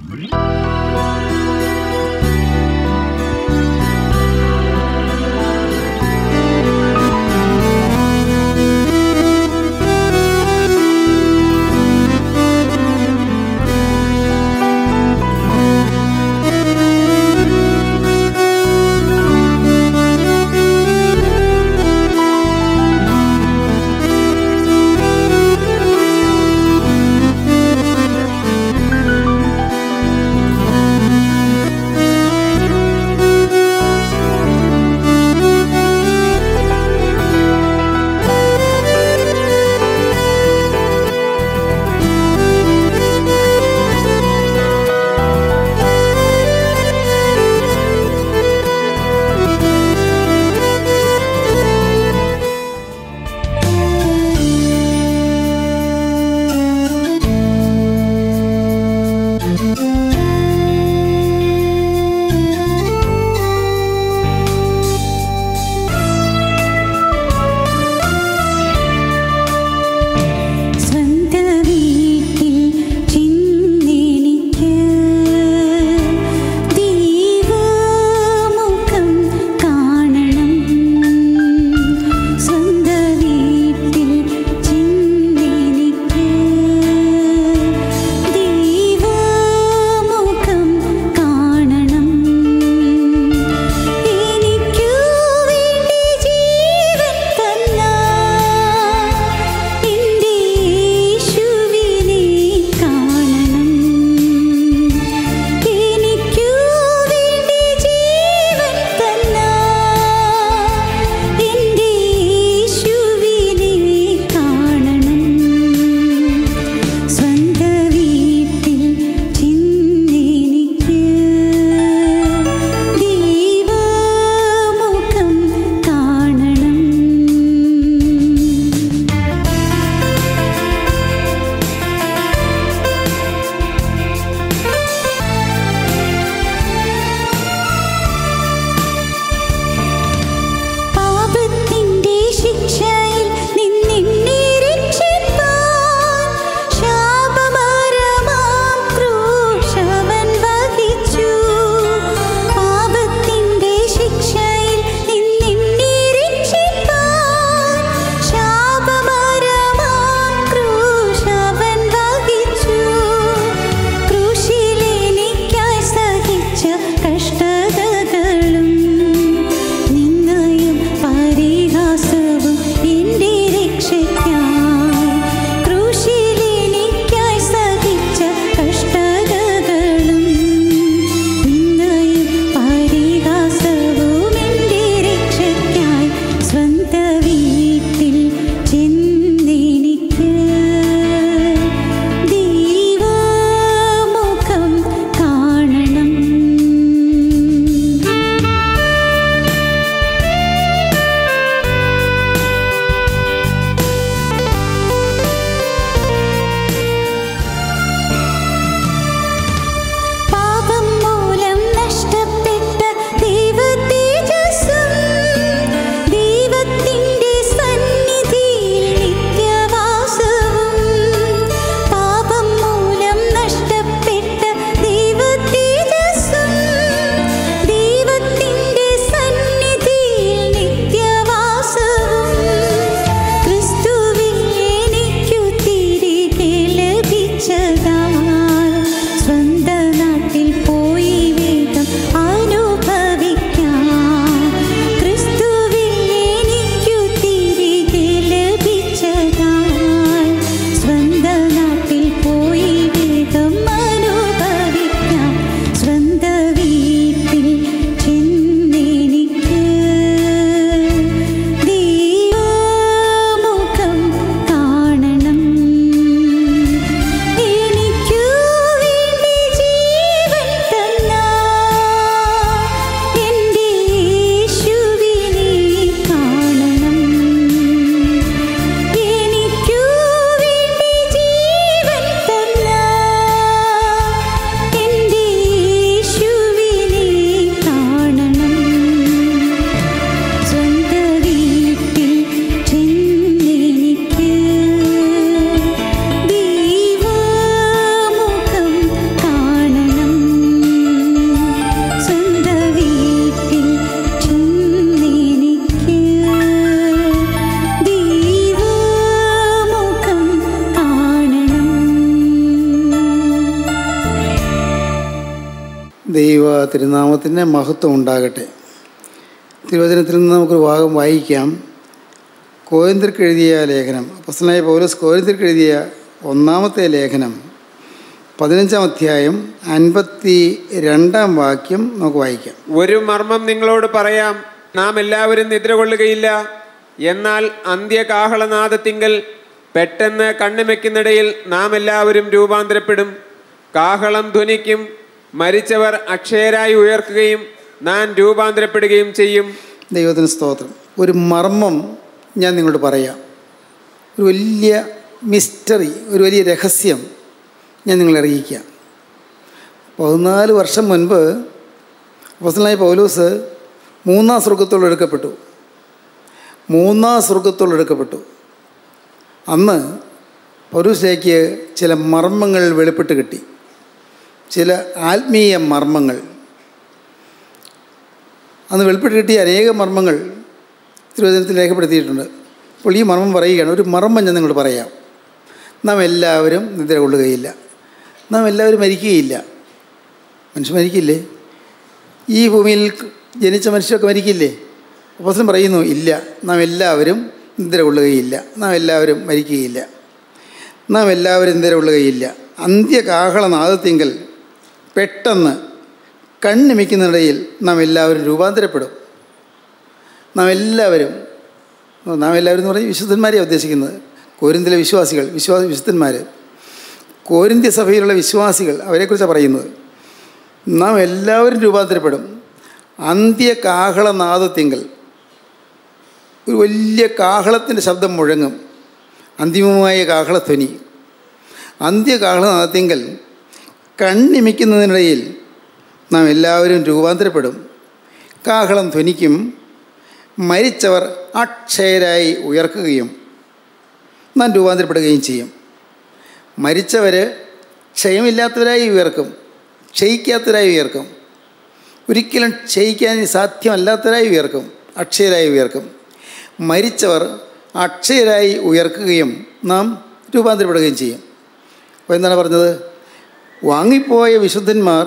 സ്വന്ത വീട്ടിൽ ചിന്നെനിക്ക് ദൈവമുഖം കാണണം സ്വന്ത വീട്ടിൽ ചിന്നെനിക്ക് ദൈവമുഖം ദൈവ തിരുനാമത്തിന് മഹത്വം ഉണ്ടാകട്ടെ തിരുവചനത്തിൽ നിന്ന് നമുക്കൊരു ഭാഗം വായിക്കാം കോരിന്തിർക്ക് എഴുതിയ ലേഖനം അപ്പസ്തനായ പൗലോസ് കോരിന്തിർക്ക് എഴുതിയ ഒന്നാമത്തെ ലേഖനം പതിനഞ്ചാം അധ്യായം അൻപത്തി രണ്ടാം വാക്യം നമുക്ക് വായിക്കാം ഒരു മർമ്മം നിങ്ങളോട് പറയാം നാം എല്ലാവരും നിദ്ര കൊള്ളുകയില്ല എന്നാൽ അന്ത്യകാഹളനാദത്തിങ്കൽ പെട്ടെന്ന് കണ്ണുമെക്കുന്നിടയിൽ നാം എല്ലാവരും രൂപാന്തരപ്പെടും കാഹളം ധ്വനിക്കും മരിച്ചവർ അക്ഷയരായി ഉയർക്കുകയും നാം രൂപാന്തരപ്പെടുകയും ചെയ്യും ദൈവത്തിന് സ്തോത്രം ഒരു മർമ്മം ഞാൻ നിങ്ങളോട് പറയാം ഒരു വലിയ മിസ്റ്ററി ഒരു വലിയ രഹസ്യം ഞാൻ നിങ്ങളെ അറിയിക്കാം പതിനാല് വർഷം മുൻപ് അപ്പസ്തലനായ പൗലൂസ് മൂന്നാം സ്വർഗത്തോളം എടുക്കപ്പെട്ടു മൂന്നാം സ്വർഗത്തോളം എടുക്കപ്പെട്ടു അന്ന് പൗലൂസിലേക്ക് ചില മർമ്മങ്ങൾ വെളിപ്പെട്ട് കിട്ടി ചില ആത്മീയ മർമ്മങ്ങൾ അന്ന് വെളിപ്പെട്ട് കിട്ടിയ അനേക മർമ്മങ്ങൾ തിരുവചനത്തിൽ രേഖപ്പെടുത്തിയിട്ടുണ്ട് അപ്പോൾ ഈ മർമ്മം പറയുകയാണ് ഒരു മർമ്മം ഞാൻ നിങ്ങളോട് പറയാം നാം എല്ലാവരും നിദ്ര കൊള്ളുകയില്ല നാം എല്ലാവരും മരിക്കുകയില്ല മനുഷ്യൻ മരിക്കില്ലേ ഈ ഭൂമിയിൽ ജനിച്ച മനുഷ്യരൊക്കെ മരിക്കില്ലേ അപ്പോസൻ പറയുന്നു ഇല്ല നാം എല്ലാവരും നിദ്ര കൊള്ളുകയില്ല നാം എല്ലാവരും മരിക്കുകയില്ല നാം എല്ലാവരും നിദ്ര കൊള്ളുകയില്ല അന്ത്യകാഹളനാദത്തിങ്കൽ പെട്ടെന്ന് കണ്ണിമിക്കുന്നിടയിൽ നാം എല്ലാവരും രൂപാന്തരപ്പെടും നാം എല്ലാവരും നാം എല്ലാവരും എന്ന് പറഞ്ഞാൽ വിശുദ്ധന്മാരെയാണ് ഉദ്ദേശിക്കുന്നത് കോരിന്തിലെ വിശ്വാസികൾ വിശ്വാസ വിശുദ്ധന്മാർ കോരിന്ത്യ സഭയിലുള്ള വിശ്വാസികൾ അവരെക്കുറിച്ചാണ് പറയുന്നത് നാം എല്ലാവരും രൂപാന്തരപ്പെടും അന്ത്യകാഹളനാദത്തിങ്കൽ ഒരു വലിയ കാഹളത്തിൻ്റെ ശബ്ദം മുഴങ്ങും അന്തിമമായ കാഹളധ്വനി അന്ത്യകാഹളനാദത്തിങ്കൽ കണ്ണിമിക്കുന്നതിനിടയിൽ നാം എല്ലാവരും രൂപാന്തരപ്പെടും കാഹളം ധ്വനിക്കും മരിച്ചവർ അക്ഷയരായി ഉയർക്കുകയും നാം രൂപാന്തരപ്പെടുകയും ചെയ്യും മരിച്ചവർ ക്ഷയമില്ലാത്തവരായി ഉയർക്കും ക്ഷയിക്കാത്തവരായി ഉയർക്കും ഒരിക്കലും ക്ഷയിക്കാൻ സാധ്യമല്ലാത്തവരായി ഉയർക്കും അക്ഷയരായി ഉയർക്കും മരിച്ചവർ അക്ഷയരായി ഉയർക്കുകയും നാം രൂപാന്തരപ്പെടുകയും ചെയ്യും അപ്പോൾ എന്താണ് പറഞ്ഞത് വാങ്ങിപ്പോയ വിശുദ്ധന്മാർ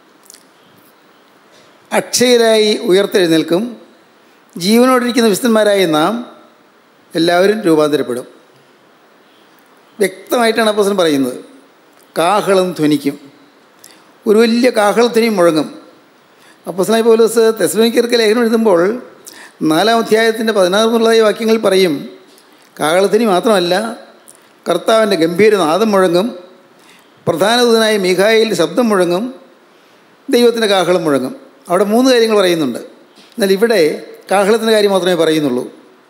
അക്ഷയരായി ഉയർത്തെഴുന്നേൽക്കും ജീവനോടിരിക്കുന്ന വിശുദ്ധന്മാരായ നാം എല്ലാവരും രൂപാന്തരപ്പെടും വ്യക്തമായിട്ടാണ് അപ്പോസൻ പറയുന്നത് കാഹളം ധ്വനിക്കും ഒരു വലിയ കാഹളധ്വനി മുഴങ്ങും അപ്പോസനായി പോലീസ് തെസ്ലോനിക്കർക്ക് ലേഖനം എഴുതുമ്പോൾ നാലാം അധ്യായത്തിൻ്റെ പതിനാറുമുള്ളതായ വാക്യങ്ങൾ പറയും കാഹളധ്വനി മാത്രമല്ല കർത്താവിൻ്റെ ഗംഭീര നാദം മുഴങ്ങും പ്രധാനദൂതനായ മീഖായിൽ ശബ്ദം മുഴങ്ങും ദൈവത്തിൻ്റെ കാഹളം മുഴങ്ങും അവിടെ മൂന്ന് കാര്യങ്ങൾ പറയുന്നുണ്ട് എന്നാൽ ഇവിടെ കാഹളത്തിൻ്റെ കാര്യം മാത്രമേ പറയുന്നുള്ളൂ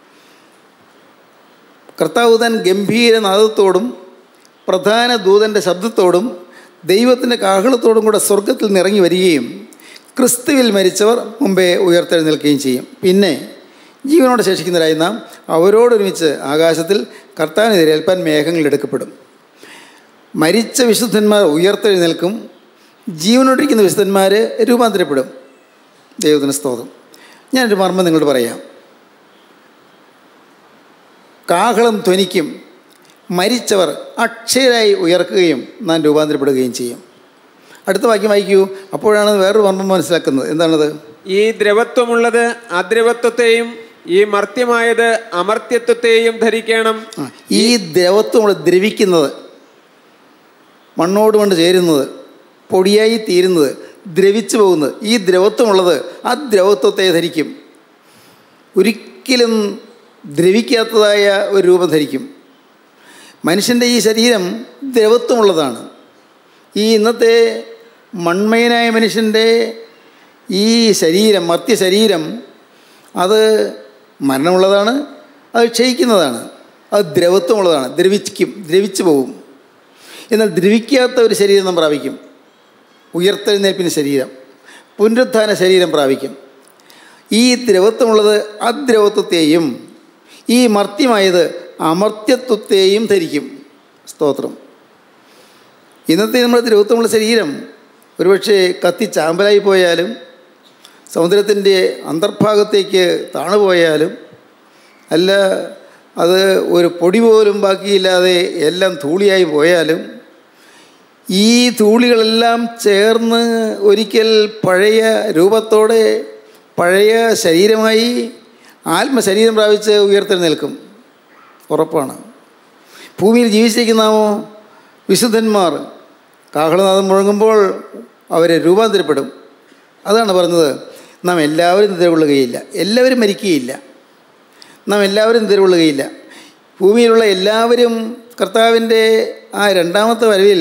കർത്താവ് താൻ ഗംഭീര നാദത്തോടും പ്രധാന ദൂതൻ്റെ ശബ്ദത്തോടും ദൈവത്തിൻ്റെ കാഹളത്തോടും കൂടെ സ്വർഗത്തിൽ നിറങ്ങി വരികയും ക്രിസ്തുവിൽ മരിച്ചവർ മുമ്പേ ഉയർത്തെഴുന്നേൽക്കുകയും ചെയ്യും പിന്നെ ജീവനോടെ ശേഷിക്കുന്നവരായി നാം അവരോടൊരുമിച്ച് ആകാശത്തിൽ കർത്താവിനെതിരെ ഏൽപ്പാൻ മേഘങ്ങൾ എടുക്കപ്പെടും മരിച്ച വിശുദ്ധന്മാർ ഉയർത്തെഴുന്നേൽക്കും ജീവനോടിരിക്കുന്ന വിശുദ്ധന്മാർ രൂപാന്തരപ്പെടും ദൈവത്തിന് സ്തോത്രം ഞാനൊരു മർമ്മം നിങ്ങളോട് പറയാം കാഹളം ധ്വനിക്കും മരിച്ചവർ അക്ഷയരായി ഉയർക്കുകയും നാം രൂപാന്തരപ്പെടുകയും ചെയ്യും അടുത്ത വാക്യം വായിക്കൂ അപ്പോഴാണ് വേറൊരു മർമ്മം മനസ്സിലാക്കുന്നത് എന്താണത് ഈ ദ്രവത്വമുള്ളത് അദ്രവത്വത്തെയും ഈ മർത്യമായത് അമർത്യത്വത്തെയും ധരിക്കണം ആ, ഈ ദ്രവത്വം കൂടെ ദ്രവിക്കുന്നത് മണ്ണോട് കൊണ്ട് ചേരുന്നത് പൊടിയായി തീരുന്നത് ദ്രവിച്ചു പോകുന്നത് ഈ ദ്രവത്വമുള്ളത് ആ ദ്രവത്വത്തെ ധരിക്കും ഒരിക്കലും ദ്രവിക്കാത്തതായ ഒരു രൂപം ധരിക്കും മനുഷ്യൻ്റെ ഈ ശരീരം ദ്രവത്വമുള്ളതാണ് ഈ ഇന്നത്തെ മൺമയനായ മനുഷ്യൻ്റെ ഈ ശരീരം മർത്യ ശരീരം അത് മരണമുള്ളതാണ് അത് ക്ഷയിക്കുന്നതാണ് അത് ദ്രവത്വമുള്ളതാണ് ദ്രവിക്കും ദ്രവിച്ചു പോകും എന്നാൽ ദ്രവിക്കാത്ത ഒരു ശരീരം നാം പ്രാപിക്കും ഉയർത്തെഴുന്നേൽപ്പിന് ശരീരം പുനരുത്ഥാന ശരീരം പ്രാപിക്കും ഈ ദ്രവത്വമുള്ളത് അദ്രവത്വത്തെയും ഈ മർത്യമായത് അമർത്യത്വത്തെയും ധരിക്കും സ്തോത്രം ഇന്നത്തെ നമ്മുടെ ദ്രവത്വമുള്ള ശരീരം ഒരുപക്ഷെ കത്തി ചാമ്പലായി പോയാലും സമുദ്രത്തിൻ്റെ അന്തർഭാഗത്തേക്ക് താണുപോയാലും അല്ല അത് ഒരു പൊടി പോലും ബാക്കിയില്ലാതെ എല്ലാം ധൂളിയായി പോയാലും ഈ ധൂളികളെല്ലാം ചേർന്ന് ഒരിക്കൽ പഴയ രൂപത്തോടെ പഴയ ശരീരമായി ആത്മശരീരം പ്രാപിച്ച് ഉയർത്തെഴുന്നേൽക്കും ഉറപ്പാണ് ഭൂമിയിൽ ജീവിച്ചിരിക്കുന്നാമോ വിശുദ്ധന്മാർ കാഹളനാഥം മുഴങ്ങുമ്പോൾ അവരെ രൂപാന്തരപ്പെടും അതാണ് പറഞ്ഞത് നാം എല്ലാവരും നിദ്രകൊള്ളുകയില്ല എല്ലാവരും മരിക്കുകയില്ല നാം എല്ലാവരും നിദ്രകൊള്ളുകയില്ല ഭൂമിയിലുള്ള എല്ലാവരും കർത്താവിൻ്റെ ആ രണ്ടാമത്തെ വരവിൽ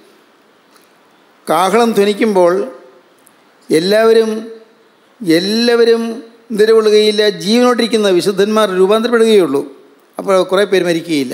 കാഹളം ധ്വനിക്കുമ്പോൾ എല്ലാവരും എല്ലാവരും നിലകൊള്ളുകയില്ല ജീവനോട്ടിരിക്കുന്ന വിശുദ്ധന്മാർ രൂപാന്തരപ്പെടുകയുള്ളൂ അപ്പോൾ കുറേ പേര് മരിക്കുകയില്ല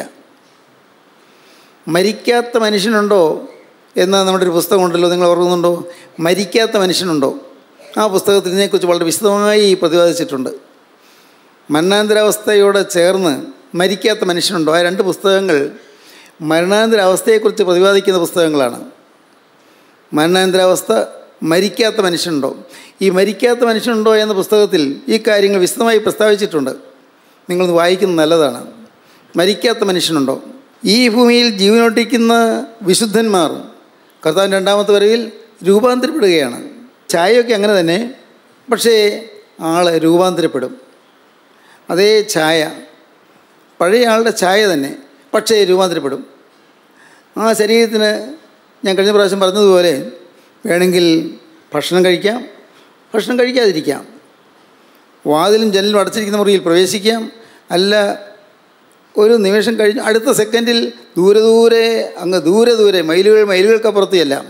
മരിക്കാത്ത മനുഷ്യനുണ്ടോ എന്ന നമ്മുടെ ഒരു പുസ്തകമുണ്ടല്ലോ നിങ്ങൾ ഓർക്കുന്നുണ്ടോ മരിക്കാത്ത മനുഷ്യനുണ്ടോ ആ പുസ്തകത്തിൽ ഇതിനെക്കുറിച്ച് വളരെ വിശദമായി പ്രതിപാദിച്ചിട്ടുണ്ട് മരണാന്തരാവസ്ഥയോട് ചേർന്ന് മരിക്കാത്ത മനുഷ്യനുണ്ടോ ആ രണ്ട് പുസ്തകങ്ങൾ മരണാന്തരാവസ്ഥയെക്കുറിച്ച് പ്രതിപാദിക്കുന്ന പുസ്തകങ്ങളാണ് മരണാന്തരാവസ്ഥ മരിക്കാത്ത മനുഷ്യനുണ്ടോ ഈ മരിക്കാത്ത മനുഷ്യനുണ്ടോ എന്ന പുസ്തകത്തിൽ ഈ കാര്യങ്ങൾ വിശദമായി പ്രസ്താവിച്ചിട്ടുണ്ട് നിങ്ങളൊന്ന് വായിക്കുന്നത് നല്ലതാണ് മരിക്കാത്ത മനുഷ്യനുണ്ടോ ഈ ഭൂമിയിൽ ജീവനോട്ടിക്കുന്ന വിശുദ്ധന്മാർ കർത്താവിൻ്റെ രണ്ടാമത്തെ വരവിൽ രൂപാന്തരപ്പെടുകയാണ് ചായയൊക്കെ അങ്ങനെ തന്നെ പക്ഷേ ആൾ രൂപാന്തരപ്പെടും അതേ ഛായ പഴയ ആളുടെ ഛായ തന്നെ പക്ഷേ രൂപാന്തരപ്പെടും ആ ശരീരത്തിന് ഞാൻ കഴിഞ്ഞ പ്രാവശ്യം പറഞ്ഞതുപോലെ വേണമെങ്കിൽ ഭക്ഷണം കഴിക്കാം ഭക്ഷണം കഴിക്കാതിരിക്കാം വാതിലും ജനലും അടച്ചിരിക്കുന്ന മുറിയിൽ പ്രവേശിക്കാം അല്ല ഒരു നിമിഷം കഴിഞ്ഞ് അടുത്ത സെക്കൻഡിൽ ദൂരെ ദൂരെ അങ്ങ് ദൂരെ ദൂരെ മൈലുകൾ മൈലുകൾക്കപ്പുറത്ത് ചെല്ലാം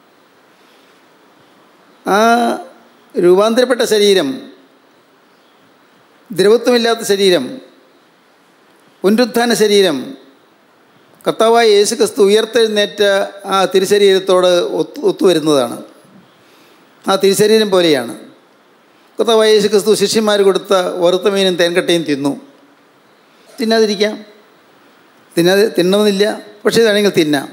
ആ രൂപാന്തരപ്പെട്ട ശരീരം ദ്രവത്വമില്ലാത്ത ശരീരം പുനരുത്ഥാന ശരീരം കർത്താവായ യേശു ക്രിസ്തു ഉയർത്തെഴുന്നേറ്റ ആ തിരുശരീരത്തോട് ഒത്തു ഒത്തുവരുന്നതാണ് ആ തിരുശരീരം പോലെയാണ് കർത്താവായ യേശു ക്രിസ്തു ശിഷ്യന്മാർ കൊടുത്ത വറുത്ത മീനും തേൻകട്ടയും തിന്നു തിന്നാതിരിക്കാം തിന്നാതെ തിന്നണമെന്നില്ല പക്ഷേ ഇതാണെങ്കിൽ തിന്നാം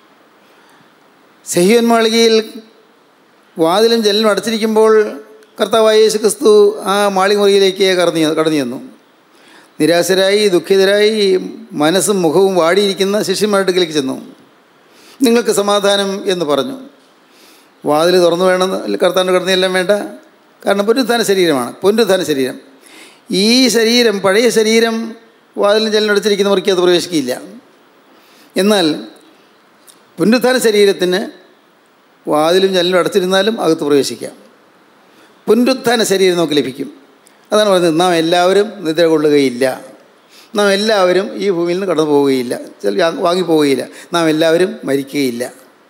സഹിയോൻ മാളികയിൽ വാതിലും ജനലും അടച്ചിരിക്കുമ്പോൾ കർത്താവായ യേശു ക്രിസ്തു ആ മാളിക മുറിയിലേക്ക് കടന്നു കടന്നു ചെന്നു നിരാശരായി ദുഃഖിതരായി മനസ്സും മുഖവും വാടിയിരിക്കുന്ന ശിഷ്യന്മാരുടെ അടുക്കലേക്ക് ചെന്നു നിങ്ങൾക്ക് സമാധാനം എന്ന് പറഞ്ഞു വാതിൽ തുറന്നു വേണം കർത്താവിൻ്റെ കടന്നെല്ലാം വേണ്ട കാരണം പുനരുത്ഥാന ശരീരമാണ് പുനരുത്ഥാന ശരീരം ഈ ശരീരം പഴയ ശരീരം വാതിലും ജലനടച്ചിരിക്കുന്ന മുറിക്ക് അത് പ്രവേശിക്കില്ല എന്നാൽ പുനരുത്ഥാന ശരീരത്തിന് വാതിലും ജനലും അടച്ചിരുന്നാലും അകത്ത് പ്രവേശിക്കാം പുനരുത്ഥാന ശരീരം നമുക്ക് ലഭിക്കും അതാണ് പറയുന്നത് നാം എല്ലാവരും നിദ്ര കൊള്ളുകയില്ല നാം എല്ലാവരും ഈ ഭൂമിയിൽ നിന്ന് കടന്നു പോവുകയില്ല ചില വാങ്ങി പോവുകയില്ല നാം എല്ലാവരും മരിക്കുകയില്ല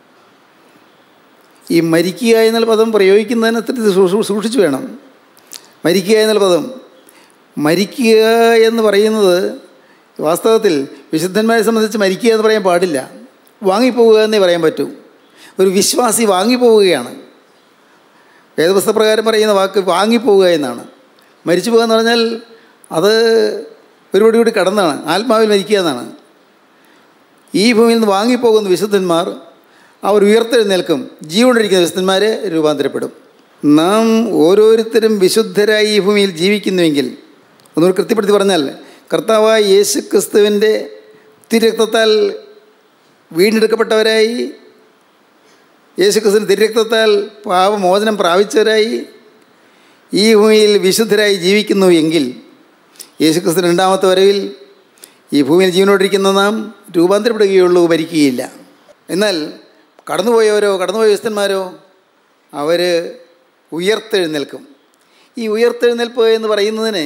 ഈ മരിക്കുക എന്നുള്ള പദം പ്രയോഗിക്കുന്നതിന് അത്ര സൂക്ഷിച്ചു വേണം മരിക്കുക എന്നുള്ള പദം മരിക്കുക എന്ന് പറയുന്നത് വാസ്തവത്തിൽ വിശുദ്ധന്മാരെ സംബന്ധിച്ച് മരിക്കുക എന്ന് പറയാൻ പാടില്ല വാങ്ങിപ്പോവുക എന്നേ പറയാൻ പറ്റൂ ഒരു വിശ്വാസി വാങ്ങിപ്പോവുകയാണ് വേദപുസ്തകപ്രകാരം പറയുന്ന വാക്ക് വാങ്ങിപ്പോവുക എന്നാണ് മരിച്ചു പോകുക എന്ന് പറഞ്ഞാൽ അത് ഒരുപടി കൂടി കടന്നാണ് ആത്മാവിൽ മരിക്കുക എന്നാണ് ഈ ഭൂമിയിൽ നിന്ന് വാങ്ങിപ്പോകുന്ന വിശുദ്ധന്മാർ അവർ ഉയർത്തെഴുന്നേൽക്കും ജീവനൊഴിക്കുന്ന വിശുദ്ധന്മാരെ രൂപാന്തരപ്പെടും നാം ഓരോരുത്തരും വിശുദ്ധരായി ഈ ഭൂമിയിൽ ജീവിക്കുന്നുവെങ്കിൽ ഒന്നുകൂടി കൃത്യപ്പെടുത്തി പറഞ്ഞാൽ കർത്താവായ യേശു ക്രിസ്തുവിൻ്റെ തിരക്തത്താൽ വീണ്ടെടുക്കപ്പെട്ടവരായി യേശുക്രിസ്തുവിൻ്റെ തിരക്തത്താൽ പാപമോചനം പ്രാപിച്ചവരായി ഈ ഭൂമിയിൽ വിശുദ്ധരായി ജീവിക്കുന്നു എങ്കിൽ യേശുക്രിസ്തു രണ്ടാമത്തെ വരവിൽ ഈ ഭൂമിയിൽ ജീവനോടിരിക്കുന്ന നാം രൂപാന്തരപ്പെടുകയുള്ളൂ മരിക്കുകയില്ല എന്നാൽ കടന്നുപോയവരോ കടന്നുപോയ വിശുദ്ധന്മാരോ അവർ ഉയർത്തെഴുന്നേൽക്കും ഈ ഉയർത്തെഴുന്നേൽപ്പ് എന്ന് പറയുന്നതിന്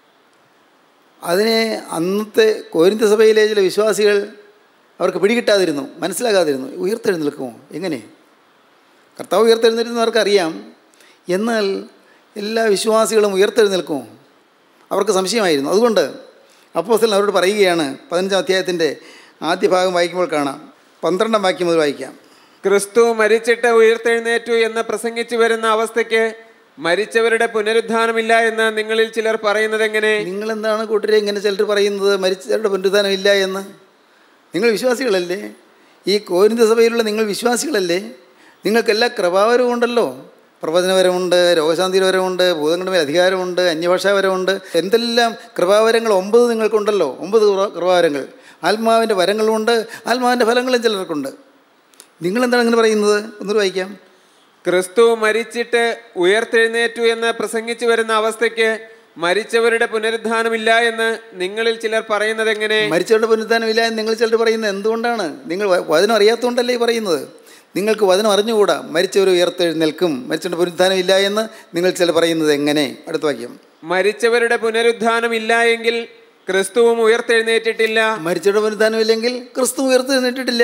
അതിനെ അന്നത്തെ കോരിന്ത സഭയിലെ ചില വിശ്വാസികൾ അവർക്ക് പിടികിട്ടാതിരുന്നു മനസ്സിലാകാതിരുന്നു ഉയർത്തെഴുന്നേൽക്കുമോ എങ്ങനെ കർത്താവ് ഉയർത്തെഴുന്നേൽക്കുന്നവർക്ക് അറിയാം എന്നാൽ എല്ലാ വിശ്വാസികളും ഉയർത്തെഴുന്നേൽക്കുമോ അവർക്ക് സംശയമായിരുന്നു അതുകൊണ്ട് അപ്പോസ്റ്റലൻ അവരോട് പറയുകയാണ് പതിനഞ്ചാം അധ്യായത്തിൻ്റെ ആദ്യ ഭാഗം വായിക്കുമ്പോൾ കാണാം പന്ത്രണ്ടാം വാക്യം മുതൽ വായിക്കാം ക്രിസ്തു മരിച്ചിട്ട് ഉയർത്തെഴുന്നേറ്റു എന്ന് പ്രസംഗിച്ചു വരുന്ന അവസ്ഥയ്ക്ക് മരിച്ചവരുടെ പുനരുദ്ധാനമില്ല എന്ന് നിങ്ങളിൽ ചിലർ പറയുന്നത് എങ്ങനെ നിങ്ങളെന്താണ് കൂട്ടരെ ഇങ്ങനെ ചിലർ പറയുന്നത് മരിച്ചവരുടെ പുനരുദ്ധാനം ഇല്ല എന്ന് നിങ്ങൾ വിശ്വാസികളല്ലേ ഈ കോരിന്ത സഭയിലുള്ള നിങ്ങൾ വിശ്വാസികളല്ലേ നിങ്ങൾക്കെല്ലാ കൃപാവരവും ഉണ്ടല്ലോ പ്രവചനപരമുണ്ട് രോഗശാന്തിപരമുണ്ട് ഭൂതങ്ങളുടെ മേൽ അധികാരമുണ്ട് അന്യഭാഷാപരമുണ്ട് എന്തെല്ലാം കൃപാവരങ്ങൾ ഒമ്പത് നിങ്ങൾക്കുണ്ടല്ലോ ഒമ്പത് കൃപാ- കൃപാവരങ്ങൾ ആത്മാവിൻ്റെ വരങ്ങളുമുണ്ട് ആത്മാവിൻ്റെ ഫലങ്ങളും ചിലർക്കുണ്ട് നിങ്ങളെന്താണ് അങ്ങനെ പറയുന്നത് ഒന്നുകൂടി വായിക്കാം ക്രിസ്തു മരിച്ചിട്ട് ഉയർത്തെഴുന്നേറ്റു എന്ന് പ്രസംഗിച്ചു വരുന്ന അവസ്ഥയ്ക്ക് മരിച്ചവരുടെ പുനരുദ്ധാനമില്ല എന്ന് നിങ്ങളിൽ ചിലർ പറയുന്നത് എങ്ങനെ മരിച്ചവരുടെ പുനരുദ്ധാനമില്ല എന്ന് നിങ്ങൾ ചിലർ പറയുന്നത് എന്തുകൊണ്ടാണ് നിങ്ങൾ വ- വചനം അറിയാത്തതുകൊണ്ടല്ലേ ഈ പറയുന്നത് നിങ്ങൾക്ക് വചനം അറിഞ്ഞുകൂടാ മരിച്ചവർ ഉയർത്തെഴുന്നേൽക്കും മരിച്ചവരുടെ പുനരുദ്ധാനമില്ല എന്ന് നിങ്ങൾ ചിലർ പറയുന്നത് എങ്ങനെ അടുത്ത വാക്യം മരിച്ചവരുടെ പുനരുദ്ധാനമില്ല എങ്കിൽ ക്രിസ്തുവും ഉയർത്തെഴുന്നേറ്റിട്ടില്ല മരിച്ചവരുടെ പുനരുദ്ധാനമില്ലെങ്കിൽ ക്രിസ്തു ഉയർത്തെഴുന്നേറ്റിട്ടില്ല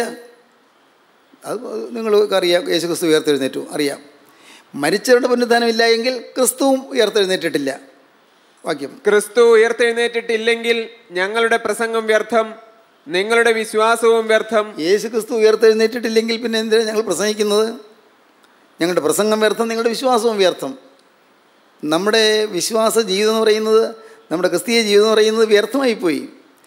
അത് നിങ്ങൾക്ക് അറിയാം യേശു ക്രിസ്തു ഉയർത്തെഴുന്നേറ്റു അറിയാം മരിച്ചവരുടെ പുനരുദ്ധാനമില്ല എങ്കിൽ ക്രിസ്തുവും ഉയർത്തെഴുന്നേറ്റിട്ടില്ല വാക്യം ക്രിസ്തു ഉയർത്തെഴുന്നേറ്റിട്ടില്ലെങ്കിൽ ഞങ്ങളുടെ പ്രസംഗം വ്യർത്ഥം നിങ്ങളുടെ വിശ്വാസവും വ്യർത്ഥം യേശു ക്രിസ്തു ഉയർത്തെഴുന്നേറ്റിട്ടില്ലെങ്കിൽ പിന്നെ എന്തിനാണ് ഞങ്ങൾ പ്രസംഗിക്കുന്നത് ഞങ്ങളുടെ പ്രസംഗം വ്യർത്ഥം നിങ്ങളുടെ വിശ്വാസവും വ്യർത്ഥം നമ്മുടെ വിശ്വാസ ജീവിതം എന്ന് പറയുന്നത് നമ്മുടെ ക്രിസ്തീയ ജീവിതം എന്ന് പറയുന്നത് വ്യർത്ഥമായിപ്പോയി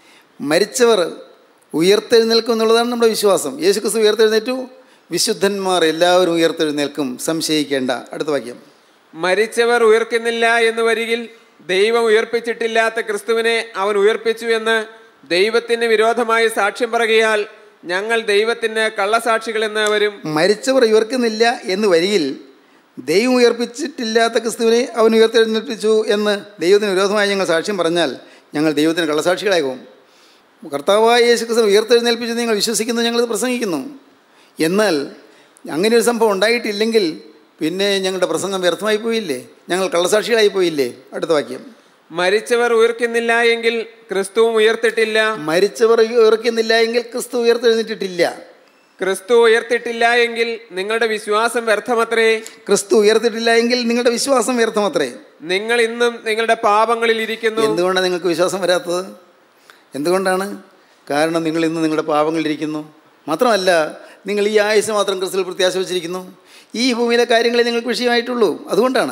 മരിച്ചവർ ഉയർത്തെഴുന്നേൽക്കും എന്നുള്ളതാണ് നമ്മുടെ വിശ്വാസം യേശു ക്രിസ്തു ഉയർത്തെഴുന്നേറ്റു വിശുദ്ധന്മാർ എല്ലാവരും ഉയർത്തെഴുന്നേൽക്കും സംശയിക്കേണ്ട അടുത്ത വാക്യം മരിച്ചവർ ഉയർക്കുന്നില്ല എന്ന് വരികിൽ ദൈവം ഉയർപ്പിച്ചിട്ടില്ലാത്ത ക്രിസ്തുവിനെ അവൻ ഉയർപ്പിച്ചു എന്ന് ദൈവത്തിന് വിരോധമായി സാക്ഷ്യം പറയുകയാൽ ഞങ്ങൾ ദൈവത്തിന് കള്ളസാക്ഷികൾ എന്ന് വരും മരിച്ചവർ ഉയർക്കുന്നില്ല എന്ന് വരികിൽ ദൈവം ഉയർപ്പിച്ചിട്ടില്ലാത്ത ക്രിസ്തുവിനെ അവൻ ഉയർത്തെഴുന്നേൽപ്പിച്ചു എന്ന് ദൈവത്തിന് വിരോധമായി ഞങ്ങൾ സാക്ഷ്യം പറഞ്ഞാൽ ഞങ്ങൾ ദൈവത്തിന് കള്ളസാക്ഷികളാകും കർത്താവായ യേശു ക്രിസ്തു ഉയർത്തെഴുന്നേൽപ്പിച്ചു നിങ്ങൾ വിശ്വസിക്കുന്നു ഞങ്ങളത് പ്രസംഗിക്കുന്നു എന്നാൽ അങ്ങനെ ഒരു സംഭവം ഉണ്ടായിട്ടില്ലെങ്കിൽ പിന്നെ ഞങ്ങളുടെ പ്രസംഗം വ്യർത്ഥമായി പോയില്ലേ ഞങ്ങൾ കള്ളസാക്ഷികളായി പോയില്ലേ അടുത്ത വാക്യം മരിച്ചവർ ഉയർക്കുന്നില്ല എങ്കിൽ ക്രിസ്തുവും ഉയർത്തിട്ടില്ല മരിച്ചവർ ഉയർക്കുന്നില്ല എങ്കിൽ ക്രിസ്തു ഉയർത്തെഴുന്നേറ്റിട്ടില്ല ക്രിസ്തു ഉയർത്തിട്ടില്ല എങ്കിൽ നിങ്ങളുടെ വിശ്വാസം വ്യർത്ഥമത്രേ ക്രിസ്തു ഉയർത്തിട്ടില്ല എങ്കിൽ നിങ്ങളുടെ വിശ്വാസം വ്യർത്ഥമത്രേ നിങ്ങൾ ഇന്നും നിങ്ങളുടെ പാപങ്ങളിൽ ഇരിക്കുന്നു എന്തുകൊണ്ടാണ് നിങ്ങൾക്ക് വിശ്വാസം വരാത്തത് എന്തുകൊണ്ടാണ് കാരണം നിങ്ങൾ ഇന്ന് നിങ്ങളുടെ പാപങ്ങളിലിരിക്കുന്നു മാത്രമല്ല നിങ്ങൾ ഈ ആയുസ് മാത്രം ക്രിസ്തുവിൽ പ്രത്യാശ വച്ചിരിക്കുന്നു ഈ ഭൂമിയിലെ കാര്യങ്ങളെ നിങ്ങൾക്ക് വിഷയമായിട്ടുള്ളൂ അതുകൊണ്ടാണ്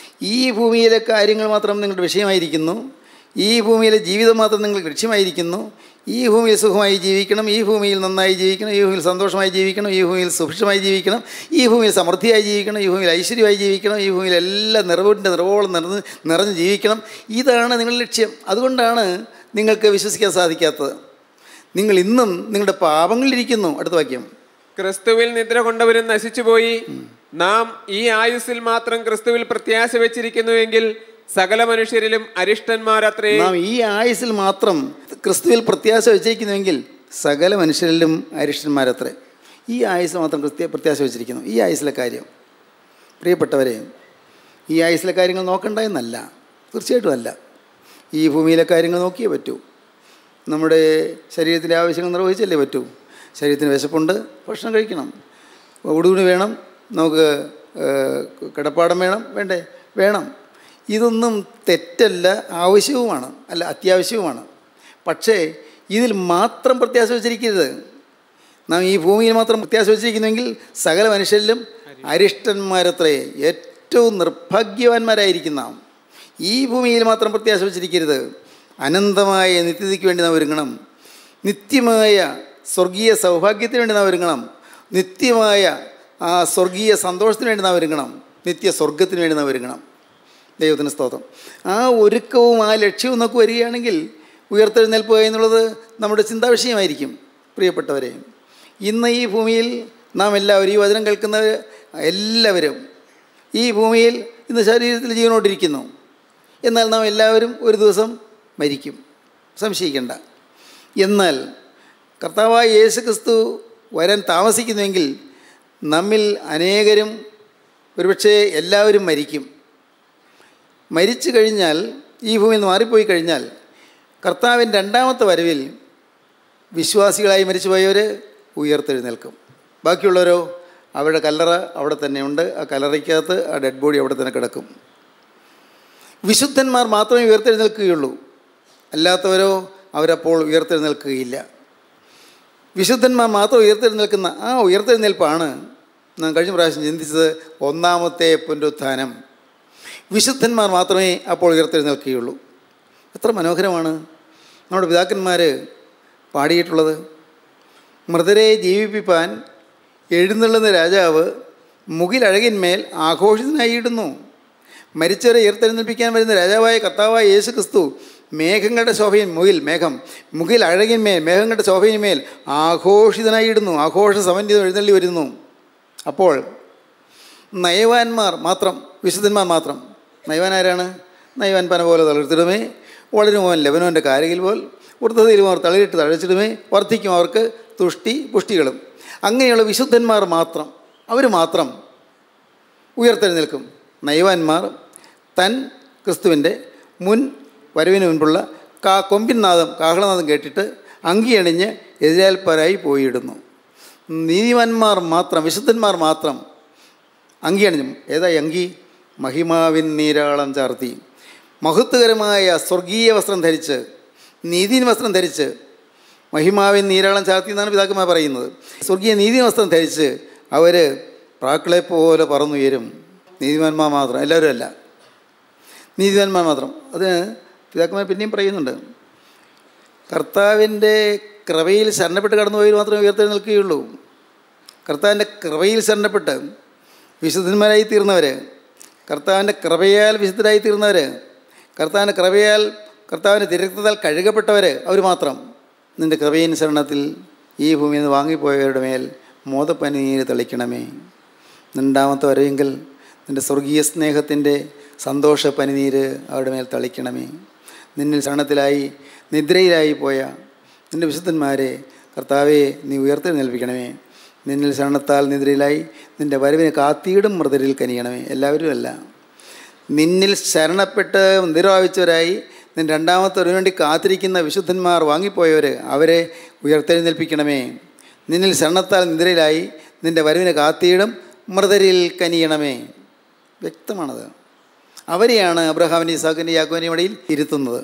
ഈ ഭൂമിയിലെ കാര്യങ്ങൾ മാത്രം നിങ്ങളുടെ വിഷയമായിരിക്കുന്നു ഈ ഭൂമിയിലെ ജീവിതം മാത്രം നിങ്ങൾക്ക് ലക്ഷ്യമായിരിക്കുന്നു ഈ ഭൂമിയിൽ സുഖമായി ജീവിക്കണം ഈ ഭൂമിയിൽ നന്നായി ജീവിക്കണം ഈ ഭൂമിയിൽ സന്തോഷമായി ജീവിക്കണം ഈ ഭൂമിയിൽ സുഭിക്ഷമായി ജീവിക്കണം ഈ ഭൂമിയിൽ സമൃദ്ധിയായി ജീവിക്കണം ഈ ഭൂമിയിൽ ഐശ്വര്യമായി ജീവിക്കണം ഈ ഭൂമിയിൽ എല്ലാ നിറവിൻ്റെ നിറവോളം നിറഞ്ഞ് നിറഞ്ഞ് ജീവിക്കണം ഇതാണ് നിങ്ങളുടെ ലക്ഷ്യം അതുകൊണ്ടാണ് നിങ്ങൾക്ക് വിശ്വസിക്കാൻ സാധിക്കാത്തത് നിങ്ങൾ ഇന്നും നിങ്ങളുടെ പാപങ്ങളിലിരിക്കുന്നു അടുത്ത വാക്യം ക്രിസ്തുവിൽ നിദ്ര കൊണ്ടവരും നശിച്ചുപോയി നാം ഈ ആയുസ്സിൽ മാത്രം ക്രിസ്തുവിൽ പ്രത്യാശ വെച്ചിരിക്കുന്നുവെങ്കിൽ സകല മനുഷ്യരിലും അരിഷ്ടന്മാരത്രേ നാം ഈ ആയുസ്സിൽ മാത്രം ക്രിസ്തുവിൽ പ്രത്യാശ വെച്ചിരിക്കുന്നുവെങ്കിൽ സകല മനുഷ്യരിലും അരിഷ്ടന്മാരത്രേ ഈ ആയുസ് മാത്രം ക്രിസ്ത്യ പ്രത്യാശ വെച്ചിരിക്കുന്നു ഈ ആയുസ്സിലെ കാര്യം പ്രിയപ്പെട്ടവരെ ഈ ആയുസ്സിലെ കാര്യങ്ങൾ നോക്കണ്ട എന്നല്ല തീർച്ചയായിട്ടും അല്ല ഈ ഭൂമിയിലെ കാര്യങ്ങൾ നോക്കിയേ പറ്റൂ നമ്മുടെ ശരീരത്തിലെ ആവശ്യങ്ങൾ നിർവഹിച്ചല്ലേ പറ്റൂ ശരീരത്തിന് വിശപ്പുണ്ട് ഭക്ഷണം കഴിക്കണം ഉടുതുണി വേണം നമുക്ക് ഏഹ്, കിടപ്പാടം വേണം വേണ്ടേ വേണം ഇതൊന്നും തെറ്റല്ല ആവശ്യവുമാണ് അല്ല അത്യാവശ്യവുമാണ് പക്ഷേ ഇതിൽ മാത്രം പ്രത്യാശ വച്ചിരിക്കരുത് നാം ഈ ഭൂമിയിൽ മാത്രം പ്രത്യാശ വച്ചിരിക്കുന്നുവെങ്കിൽ സകല മനുഷ്യരിലും അരിഷ്ടന്മാരത്രേ ഏറ്റവും നിർഭാഗ്യവാന്മാരായിരിക്കും നാം ഈ ഭൂമിയിൽ മാത്രം പ്രത്യാശ വച്ചിരിക്കരുത് അനന്തമായ നിത്യതയ്ക്ക് വേണ്ടി നാം ഒരുങ്ങണം നിത്യമായ സ്വർഗീയ സൗഭാഗ്യത്തിന് വേണ്ടി നാം ഒരുങ്ങണം നിത്യമായ ആ സ്വർഗീയ സന്തോഷത്തിന് വേണ്ടി നാം ഒരുങ്ങണം നിത്യ സ്വർഗത്തിന് വേണ്ടി നാം ഒരുങ്ങണം ദൈവത്തിന് സ്തോത്രം ആ ഒരുക്കവും ആ ലക്ഷ്യവും നമുക്ക് വരികയാണെങ്കിൽ ഉയർത്തെഴുന്നേൽപ്പുക എന്നുള്ളത് നമ്മുടെ ചിന്താ വിഷയമായിരിക്കും പ്രിയപ്പെട്ടവരെ ഇന്ന് ഈ ഭൂമിയിൽ നാം എല്ലാവരും ഈ വചനം കേൾക്കുന്നവർ എല്ലാവരും ഈ ഭൂമിയിൽ ഇന്ന് ശരീരത്തിൽ ജീവനോട്ടിരിക്കുന്നു എന്നാൽ നാം എല്ലാവരും ഒരു ദിവസം മരിക്കും സംശയിക്കേണ്ട എന്നാൽ കർത്താവായ യേശു ക്രിസ്തു വരാൻ താമസിക്കുന്നുവെങ്കിൽ നമ്മിൽ അനേകരും ഒരുപക്ഷെ എല്ലാവരും മരിക്കും മരിച്ചു കഴിഞ്ഞാൽ ഈ ഭൂമിയിൽ നിന്ന് മാറിപ്പോയി കഴിഞ്ഞാൽ കർത്താവിൻ്റെ രണ്ടാമത്തെ വരവിൽ വിശ്വാസികളായി മരിച്ചുപോയവർ ഉയർത്തെഴുന്നേൽക്കും ബാക്കിയുള്ളവരോ അവരുടെ കല്ലറ അവിടെ തന്നെയുണ്ട് ആ കല്ലറയ്ക്കകത്ത് ആ ഡെഡ് ബോഡി അവിടെ തന്നെ കിടക്കും വിശുദ്ധന്മാർ മാത്രമേ ഉയർത്തെഴുന്നേൽക്കുകയുള്ളൂ അല്ലാത്തവരോ അവരപ്പോൾ ഉയർത്തെഴുന്നേൽക്കുകയില്ല വിശുദ്ധന്മാർ മാത്രം ഉയർത്തെഴുന്നേൽക്കുന്ന ആ ഉയർത്തെഴുന്നേൽപ്പാണ് നാം കഴിഞ്ഞ പ്രാവശ്യം ചിന്തിച്ചത് ഒന്നാമത്തെ പുനരുത്ഥാനം വിശുദ്ധന്മാർ മാത്രമേ അപ്പോൾ ഉയർത്തെഴുന്നേൽക്കുകയുള്ളൂ എത്ര മനോഹരമാണ് നമ്മുടെ പിതാക്കന്മാർ പാടിയിട്ടുള്ളത് മൃതരെ ജീവിപ്പിപ്പാൻ എഴുന്നള്ളുന്ന രാജാവ് മുകിലഴകിന്മേൽ ആഘോഷിതനായിടുന്നു മരിച്ചവരെ ഉയർത്തെഴുന്നേൽപ്പിക്കാൻ വരുന്ന രാജാവായ കർത്താവായ യേശു ക്രിസ്തു മേഘങ്ങളുടെ ശോഭയിൽ മുകിൽ മേഘം മുകിൽ അഴകിന്മേൽ മേഘങ്ങളുടെ ശോഭയിന്മേൽ ആഘോഷിതനായി ഇടുന്നു ആഘോഷ സമന്വിതം എഴുന്നള്ളി വരുന്നു അപ്പോൾ നയവാന്മാർ മാത്രം വിശുദ്ധന്മാർ മാത്രം നയവാൻ ആരാണ് നയവാൻ പന പോലെ തളിർത്തിടുമേ വളരും അവൻ ലബനോൻ്റെ കാരകിൽ പോൽ വൃദ്ധതയിലും അവർ തളിരിട്ട് തഴച്ചിടുമേ വർദ്ധിക്കും അവർക്ക് തുഷ്ടി പുഷ്ടികളും അങ്ങനെയുള്ള വിശുദ്ധന്മാർ മാത്രം അവർ മാത്രം ഉയർത്തെഴുന്നേൽക്കും നയവാന്മാർ തൻ ക്രിസ്തുവിൻ്റെ മുൻ വരവിന് മുൻപുള്ള കാ കൊമ്പിൻ നാദം കാഹളനാദം കേട്ടിട്ട് അങ്കിയണിഞ്ഞ് എതിരാൽപ്പരായി പോയിടുന്നു നീതിമാന്മാർ മാത്രം വിശുദ്ധന്മാർ മാത്രം അങ്കിയണിഞ്ഞു ഏതാ ഈ അങ്കി മഹിമാവിൻ നീരാളം ചാർത്തി മഹത്വകരമായ സ്വർഗീയ വസ്ത്രം ധരിച്ച് നീതിൻ വസ്ത്രം ധരിച്ച് മഹിമാവിൻ നീരാളം ചാർത്തി എന്നാണ് പിതാക്കന്മാർ പറയുന്നത് സ്വർഗീയ നീതി വസ്ത്രം ധരിച്ച് അവർ പ്രാക്കളെ പോലെ പറന്നുയരും നീതിമാന്മാർ മാത്രം എല്ലാവരും അല്ല നീതിമാന്മാർ മാത്രം അത് പിതാക്കന്മാർ പിന്നെയും പറയുന്നുണ്ട് കർത്താവിൻ്റെ കൃപയിൽ ശരണപ്പെട്ട് കടന്നുപോയവർ മാത്രമേ ഉയർത്തെഴി നിൽക്കുകയുള്ളൂ കർത്താവിൻ്റെ കൃപയിൽ ശരണപ്പെട്ട് വിശുദ്ധന്മാരായി തീർന്നവർ കർത്താവിൻ്റെ കൃപയാൽ വിശുദ്ധരായി തീർന്നവർ കർത്താവിൻ്റെ കൃപയാൽ കർത്താവിൻ്റെ തിരക്തത്താൽ കഴുകപ്പെട്ടവർ അവർ മാത്രം നിൻ്റെ കൃപയിൻ ശരണത്തിൽ ഈ ഭൂമിയിൽ നിന്ന് വാങ്ങിപ്പോയവരുടെ മേൽ മോദപ്പനീര് തെളിക്കണമേ രണ്ടാമത്തെ വരവെങ്കിൽ നിൻ്റെ സ്വർഗീയ സ്നേഹത്തിൻ്റെ സന്തോഷ പനിനീര് അവരുടെ മേൽ തളിക്കണമേ നിന്നിൽ ശരണത്തിലായി നിദ്രയിലായി പോയ നിൻ്റെ വിശുദ്ധന്മാരെ കർത്താവെ നീ ഉയർത്തെഴുന്നേൽപ്പിക്കണമേ നിന്നിൽ ശരണത്താൽ നിദ്രയിലായി നിൻ്റെ വരവിനെ കാത്തിയിടും മൃതരിൽ കനിയണമേ എല്ലാവരും അല്ല നിന്നിൽ ശരണപ്പെട്ട് നിരവാവിച്ചവരായി നിന്റെ രണ്ടാമത്തെ ഒരു വേണ്ടി കാത്തിരിക്കുന്ന വിശുദ്ധന്മാർ വാങ്ങിപ്പോയവർ അവരെ ഉയർത്തെഴുന്നേൽപ്പിക്കണമേ നിന്നിൽ ശരണത്താൽ നിദ്രയിലായി നിൻ്റെ വരവിനെ കാത്തിയിടും മൃതരിൽ കനിയണമേ വ്യക്തമാണത് അവരെയാണ് അബ്രഹാമിൻ്റെ ഇസാഖിൻ്റെ യാക്കോൻ്റെ ഇടയിൽ ഇരുത്തുന്നത്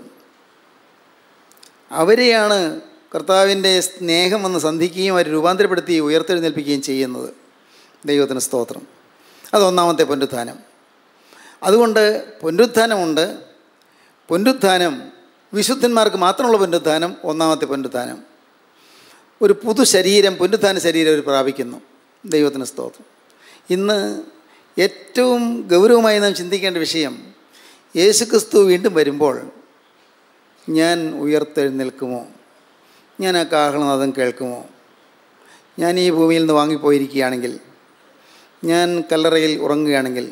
അവരെയാണ് കർത്താവിൻ്റെ സ്നേഹം വന്ന് സന്ധിക്കുകയും അവർ രൂപാന്തരപ്പെടുത്തി ഉയർത്തെഴുന്നേൽപ്പിക്കുകയും ചെയ്യുന്നത് ദൈവത്തിന് സ്തോത്രം അത് ഒന്നാമത്തെ പുനരുത്ഥാനം അതുകൊണ്ട് പുനരുത്ഥാനമുണ്ട് പുനരുത്ഥാനം വിശുദ്ധന്മാർക്ക് മാത്രമുള്ള പുനരുത്ഥാനം ഒന്നാമത്തെ പുനരുത്ഥാനം ഒരു പുതു ശരീരം പുനരുത്ഥാന ശരീരം അവർ പ്രാപിക്കുന്നു ദൈവത്തിന് സ്തോത്രം ഇന്ന് ഏറ്റവും ഗൗരവമായി നാം ചിന്തിക്കേണ്ട വിഷയം യേശുക്രിസ്തു വീണ്ടും വരുമ്പോൾ ഞാൻ ഉയർത്തെഴുന്നേൽക്കുമോ ഞാൻ ആ കാഹളനാദം കേൾക്കുമോ ഞാൻ ഈ ഭൂമിയിൽ നിന്ന് വാങ്ങിപ്പോയിരിക്കുകയാണെങ്കിൽ ഞാൻ കല്ലറയിൽ ഉറങ്ങുകയാണെങ്കിൽ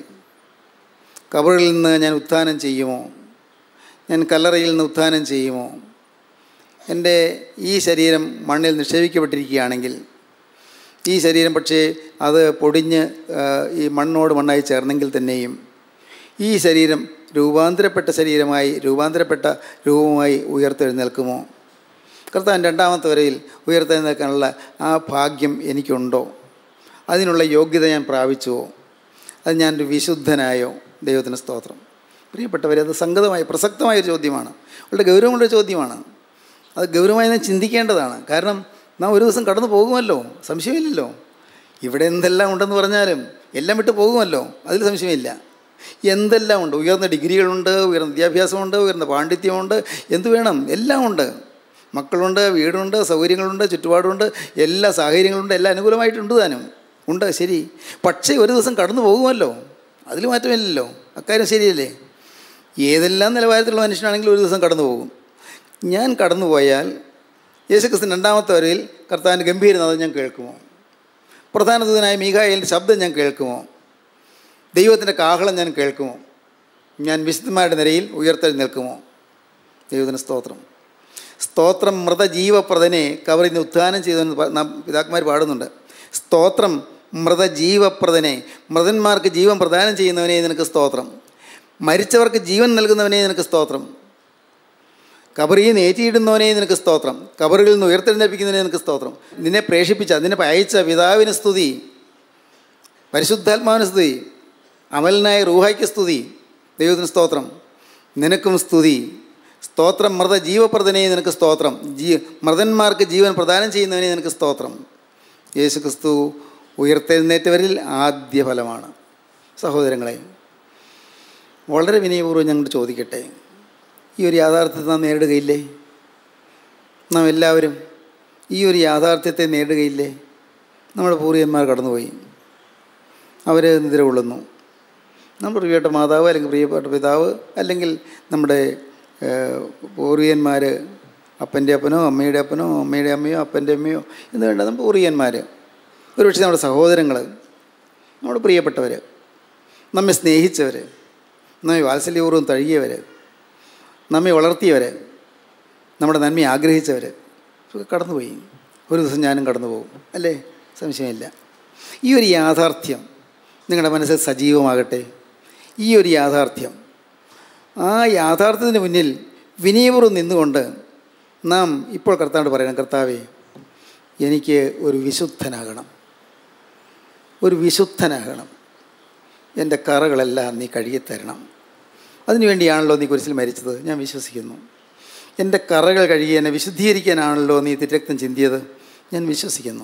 കബറിൽ നിന്ന് ഞാൻ ഉത്ഥാനം ചെയ്യുമോ ഞാൻ കല്ലറയിൽ നിന്ന് ഉത്ഥാനം ചെയ്യുമോ എൻ്റെ ഈ ശരീരം മണ്ണിൽ നിക്ഷേപിക്കപ്പെട്ടിരിക്കുകയാണെങ്കിൽ ഈ ശരീരം പക്ഷേ അത് പൊടിഞ്ഞ് ആ, ഈ മണ്ണോട് മണ്ണായി ചേർന്നെങ്കിൽ തന്നെയും ഈ ശരീരം രൂപാന്തരപ്പെട്ട ശരീരമായി രൂപാന്തരപ്പെട്ട രൂപമായി ഉയർത്തെഴുന്നേൽക്കുമോ കർത്താൻ രണ്ടാമത്തെ വരയിൽ ഉയർത്തെഴുന്നേൽക്കാനുള്ള ആ ഭാഗ്യം എനിക്കുണ്ടോ അതിനുള്ള യോഗ്യത ഞാൻ പ്രാപിച്ചുവോ അത് ഞാനൊരു വിശുദ്ധനായോ ദൈവത്തിന് സ്തോത്രം പ്രിയപ്പെട്ടവരെ അത് സംഗതമായ പ്രസക്തമായ ഒരു ചോദ്യമാണ് വളരെ ഗൗരവമുള്ള ഒരു ചോദ്യമാണ് അത് ഗൗരവമായി നാം ചിന്തിക്കേണ്ടതാണ് കാരണം നാം ഒരു ദിവസം കടന്നു പോകുമല്ലോ സംശയമില്ലല്ലോ ഇവിടെ എന്തെല്ലാം ഉണ്ടെന്ന് പറഞ്ഞാലും എല്ലാം വിട്ട് പോകുമല്ലോ അതിൽ സംശയമില്ല എന്തെല്ലാം ഉണ്ട് ഉയർന്ന ഡിഗ്രികളുണ്ട് ഉയർന്ന വിദ്യാഭ്യാസമുണ്ട് ഉയർന്ന പാണ്ഡിത്യമുണ്ട് എന്ത് വേണം എല്ലാം ഉണ്ട് മക്കളുണ്ട് വീടുണ്ട് സൗകര്യങ്ങളുണ്ട് ചുറ്റുപാടുണ്ട് എല്ലാ സാഹചര്യങ്ങളുണ്ട് എല്ലാം അനുകൂലമായിട്ടുണ്ട് താനും ഉണ്ട് ശരി പക്ഷേ ഒരു ദിവസം കടന്നു പോകുമല്ലോ അതിൽ മാറ്റമില്ലല്ലോ അക്കാര്യം ശരിയല്ലേ ഏതെല്ലാം നിലവാരത്തിലുള്ള മനുഷ്യനാണെങ്കിലും ഒരു ദിവസം കടന്നു പോകും ഞാൻ കടന്നു പോയാൽ യേശുക്രിസ്തു രണ്ടാമത്തെ വരയിൽ കർത്താവിൻ്റെ ഗംഭീരനാഥം ഞാൻ കേൾക്കുമോ പ്രധാന ദൂതനായ മീകായലിൻ്റെ ശബ്ദം ഞാൻ കേൾക്കുമോ ദൈവത്തിൻ്റെ കാഹളം ഞാൻ കേൾക്കുമോ ഞാൻ വിശുദ്ധന്മാരുടെ നിരയിൽ ഉയർത്തെഴുന്നേൽക്കുമോ ദൈവത്തിന് സ്തോത്രം സ്തോത്രം മൃതജീവപ്രദനെ കവറിൽ നിന്ന് ഉത്ഥാനം ചെയ്തെന്ന് പ- നാം പിതാക്കന്മാർ പാടുന്നുണ്ട് സ്തോത്രം മൃതജീവപ്രദനെ മൃതന്മാർക്ക് ജീവൻ പ്രദാനം ചെയ്യുന്നവനെ നിനക്ക് സ്തോത്രം മരിച്ചവർക്ക് ജീവൻ നൽകുന്നവനെ നിനക്ക് സ്തോത്രം കബറിൽ നിന്ന് ഏറ്റിയിടുന്നവനെ നിനക്ക് സ്തോത്രം കബറുകളിൽ നിന്ന് ഉയർത്തെഴുന്നേൽപ്പിക്കുന്നതിനെ നിനക്ക് സ്തോത്രം നിന്നെ പ്രേഷിപ്പിച്ച നിന്നെ അയച്ച പിതാവിന് സ്തുതി പരിശുദ്ധാത്മാവിന് സ്തുതി അമലനായ റൂഹായ്ക്ക് സ്തുതി ദൈവത്തിന് സ്തോത്രം നിനക്കും സ്തുതി സ്തോത്രം മൃത ജീവപ്രദനെ നിനക്ക് സ്തോത്രം ജീ മൃതന്മാർക്ക് ജീവൻ പ്രദാനം ചെയ്യുന്നവനെ നിനക്ക് സ്തോത്രം യേശു ക്രിസ്തു ഉയർത്തെഴുന്നേറ്റവരിൽ ആദ്യ ഫലമാണ് സഹോദരങ്ങളെ വളരെ വിനയപൂർവ്വം ഞങ്ങൾ ചോദിക്കട്ടെ ഈ ഒരു യാഥാർത്ഥ്യത്തെ നാം നേരിടുകയില്ലേ നാം എല്ലാവരും ഈ ഒരു യാഥാർത്ഥ്യത്തെ നേരിടുകയില്ലേ നമ്മുടെ പൂർവികന്മാർ കടന്നുപോയി അവർ നിദ്ര കൊള്ളുന്നു നമ്മുടെ പ്രിയപ്പെട്ട മാതാവ് അല്ലെങ്കിൽ പ്രിയപ്പെട്ട പിതാവ് അല്ലെങ്കിൽ നമ്മുടെ പൂർവികന്മാർ അപ്പൻ്റെ അപ്പനോ അമ്മയുടെ അപ്പനോ അമ്മയുടെ അമ്മയോ അപ്പൻ്റെ അമ്മയോ എന്ന് വേണ്ട നമ്മൾ പൂർവികന്മാർ ഒരുപക്ഷെ നമ്മുടെ സഹോദരങ്ങൾ നമ്മുടെ പ്രിയപ്പെട്ടവർ നമ്മെ സ്നേഹിച്ചവർ നമ്മെ വാത്സല്യപൂർവ്വം തഴുകിയവർ നമ്മെ വളർത്തിയവർ നമ്മുടെ നന്മ ആഗ്രഹിച്ചവർ ഒക്കെ കടന്നുപോയി ഒരു ദിവസം ഞാനും കടന്നു പോകും അല്ലേ സംശയമില്ല ഈ ഒരു യാഥാർത്ഥ്യം നിങ്ങളുടെ മനസ്സിൽ സജീവമാകട്ടെ ഈ ഒരു യാഥാർത്ഥ്യം ആ യാഥാർത്ഥ്യത്തിന് മുന്നിൽ വിനയപൂർവ്വം നിന്നുകൊണ്ട് നാം ഇപ്പോൾ കർത്താവോട് പറയണം കർത്താവേ എനിക്ക് ഒരു വിശുദ്ധനാകണം ഒരു വിശുദ്ധനാകണം എൻ്റെ കറകളെല്ലാം നീ കഴുകിത്തരണം അതിനുവേണ്ടിയാണല്ലോ നീ കുരിശിൽ മരിച്ചത് ഞാൻ വിശ്വസിക്കുന്നു എൻ്റെ കറകൾ കഴുകി എന്നെ വിശുദ്ധീകരിക്കാനാണല്ലോ നീ തിരക്തം ചിന്തിയത് ഞാൻ വിശ്വസിക്കുന്നു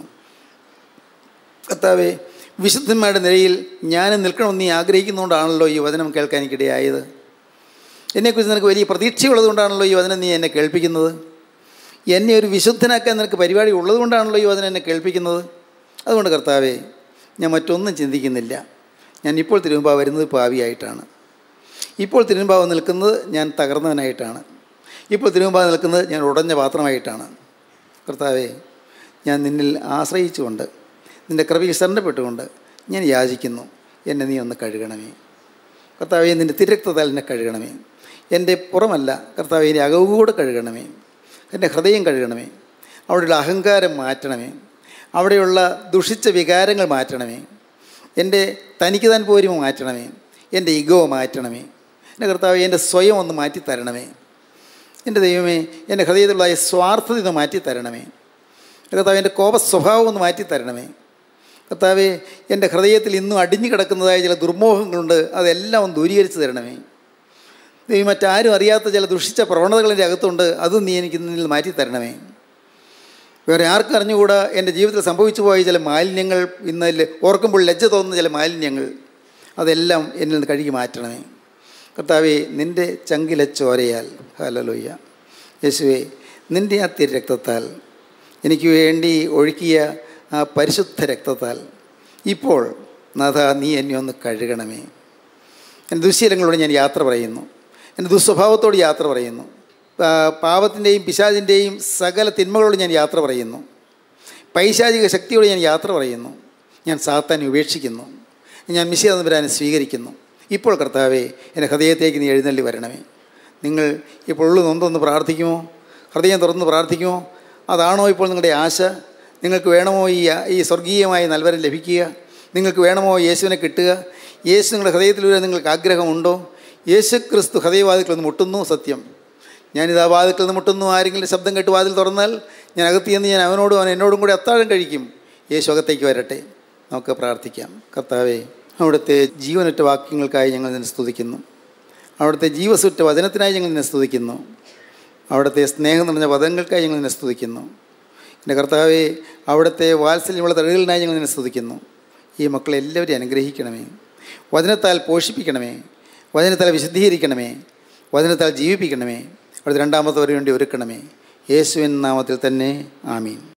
കർത്താവെ വിശുദ്ധന്മാരുടെ നിലയിൽ ഞാൻ നിൽക്കണമെന്ന് നീ ആഗ്രഹിക്കുന്നതുകൊണ്ടാണല്ലോ ഈ വചനം കേൾക്കാൻ എനിക്കിടയായത് എന്നെക്കുറിച്ച് നിനക്ക് വലിയ പ്രതീക്ഷയുള്ളതുകൊണ്ടാണല്ലോ ഈ വചനം നീ എന്നെ കേൾപ്പിക്കുന്നത് എന്നെ ഒരു വിശുദ്ധനാക്കാൻ നിനക്ക് പരിപാടി ഉള്ളതുകൊണ്ടാണല്ലോ ഈ വചനം എന്നെ കേൾപ്പിക്കുന്നത് അതുകൊണ്ട് കർത്താവേ ഞാൻ മറ്റൊന്നും ചിന്തിക്കുന്നില്ല ഞാൻ ഇപ്പോൾ തിരുമുമ്പാ വരുന്നത് പാവിയായിട്ടാണ് ഇപ്പോൾ തിരുമുമ്പാവ് നിൽക്കുന്നത് ഞാൻ തകർന്നവനായിട്ടാണ് ഇപ്പോൾ തിരുമുമ്പാവ് നിൽക്കുന്നത് ഞാൻ ഉടഞ്ഞ പാത്രമായിട്ടാണ് കർത്താവേ ഞാൻ നിന്നിൽ ആശ്രയിച്ചുകൊണ്ട് നിൻ്റെ കൃപയിൽ ശരണപ്പെട്ടുകൊണ്ട് ഞാൻ യാചിക്കുന്നു എന്നെ നീ ഒന്ന് കഴുകണമേ കർത്താവെ നിൻ്റെ തിരക്തത്താൽ എന്നെ കഴുകണമേ എൻ്റെ പുറമല്ല കർത്താവെ എൻ്റെ അകവുകൂടെ കഴുകണമേ എൻ്റെ ഹൃദയം കഴുകണമേ അവിടെയുള്ള അഹങ്കാരം മാറ്റണമേ അവിടെയുള്ള ദുഷിച്ച വികാരങ്ങൾ മാറ്റണമേ എൻ്റെ തനിക്ക് താൻ പോരുമ മാറ്റണമേ എൻ്റെ ഇഗോ മാറ്റണമേ എൻ്റെ കർത്താവ് എൻ്റെ സ്വയം ഒന്ന് മാറ്റി തരണമേ എൻ്റെ ദൈവമേ എൻ്റെ ഹൃദയത്തിലുള്ള ഈ സ്വാർത്ഥത ഒന്ന് മാറ്റി തരണമേ എൻ്റെ കർത്താവ് എൻ്റെ കോപ സ്വഭാവം ഒന്ന് മാറ്റി തരണമേ കർത്താവെ എൻ്റെ ഹൃദയത്തിൽ ഇന്നും അടിഞ്ഞു കിടക്കുന്നതായ ചില ദുർമോഹങ്ങളുണ്ട് അതെല്ലാം ഒന്ന് ദൂരീകരിച്ച് തരണമേ ദൈവം മറ്റാരും അറിയാത്ത ചില ദുഷിച്ച പ്രവണതകളിൻ്റെ അകത്തുണ്ട് അതും നീ എനിക്ക് നിന്നിൽ മാറ്റി തരണമേ വേറെ ആർക്കും അറിഞ്ഞുകൂടാ എൻ്റെ ജീവിതത്തിൽ സംഭവിച്ചു പോയ ചില മാലിന്യങ്ങൾ ഇന്നലെ ഓർക്കുമ്പോൾ ലജ്ജ തോന്നുന്ന ചില മാലിന്യങ്ങൾ അതെല്ലാം എന്നിൽ നിന്ന് കഴുകി മാറ്റണമേ കർത്താവെ നിൻ്റെ ചങ്കിലെ ചോരയാൽ ഹലലോയ്യ യേശുവെ നിൻ്റെ ആ തിരു രക്തത്താൽ എനിക്ക് വേണ്ടി ഒഴുക്കിയ ആ പരിശുദ്ധ രക്തത്താൽ ഇപ്പോൾ നാഥ നീ എന്നെ ഒന്ന് കഴുകണമേ എൻ്റെ ദുശ്ശീലങ്ങളോട് ഞാൻ യാത്ര പറയുന്നു എൻ്റെ ദുസ്വഭാവത്തോട് യാത്ര പറയുന്നു പാ- പാപത്തിൻ്റെയും പിശാചിൻ്റെയും സകല തിന്മകളോട് ഞാൻ യാത്ര പറയുന്നു പൈശാചിക ശക്തിയോട് ഞാൻ യാത്ര പറയുന്നു ഞാൻ സാത്താനെ ഉപേക്ഷിക്കുന്നു ഞാൻ മിശിയ തമ്പുരാനെ സ്വീകരിക്കുന്നു ഇപ്പോൾ കർത്താവെ എൻ്റെ ഹൃദയത്തേക്ക് നീ എഴുന്നള്ളി വരണമേ നിങ്ങൾ ഇപ്പോൾ ഉള്ളു നൊന്തൊന്ന് പ്രാർത്ഥിക്കുമോ ഹൃദയം തുറന്ന് പ്രാർത്ഥിക്കുമോ അതാണോ ഇപ്പോൾ നിങ്ങളുടെ ആശ നിങ്ങൾക്ക് വേണമോ ഈ ഈ സ്വർഗീയമായ നൽവരം ലഭിക്കുക നിങ്ങൾക്ക് വേണമോ യേശുവിനെ കിട്ടുക യേശു നിങ്ങളുടെ ഹൃദയത്തിൽ വരാൻ നിങ്ങൾക്ക് ആഗ്രഹമുണ്ടോ യേശു ക്രിസ്തു ഹൃദയവാതിക്കൽ ഒന്ന് മുട്ടുന്നു സത്യം ഞാനിതാ വാതിൽക്കൽ നിന്ന് മുട്ടുന്നു ആരെങ്കിലും ശബ്ദം കേട്ട് വാതിൽ തുറന്നാൽ ഞാൻ അകത്ത് ചെന്ന് ഞാൻ അവനോടും അവൻ എന്നോടും കൂടി അത്താഴം കഴിക്കും യേശു അകത്തേക്ക് വരട്ടെ നമുക്ക് പ്രാർത്ഥിക്കാം കർത്താവേ അവിടുത്തെ ജീവനൊറ്റ വാക്യങ്ങൾക്കായി ഞങ്ങൾ നിന്നെ സ്തുതിക്കുന്നു അവിടുത്തെ ജീവസുറ്റ വചനത്തിനായി ഞങ്ങൾ നിന്നെ സ്തുതിക്കുന്നു അവിടുത്തെ സ്നേഹം നിറഞ്ഞ വചനങ്ങൾക്കായി ഞങ്ങൾ നിന്നെ സ്തുതിക്കുന്നു എൻ്റെ കർത്താവെ അവിടുത്തെ വാത്സല്യമുള്ള തഴുകലിനായി ഞങ്ങൾ നിന്നെ സ്തുതിക്കുന്നു ഈ മക്കളെ എല്ലാവരെയും അനുഗ്രഹിക്കണമേ വചനത്താൽ പോഷിപ്പിക്കണമേ വചനത്താൽ വിശുദ്ധീകരിക്കണമേ വചനത്താൽ ജീവിപ്പിക്കണമേ അവിടുത്തെ രണ്ടാമത്തെ വരെ വേണ്ടി ഒരുക്കണമേ യേശുവിൻ നാമത്തിൽ തന്നെ ആമീൻ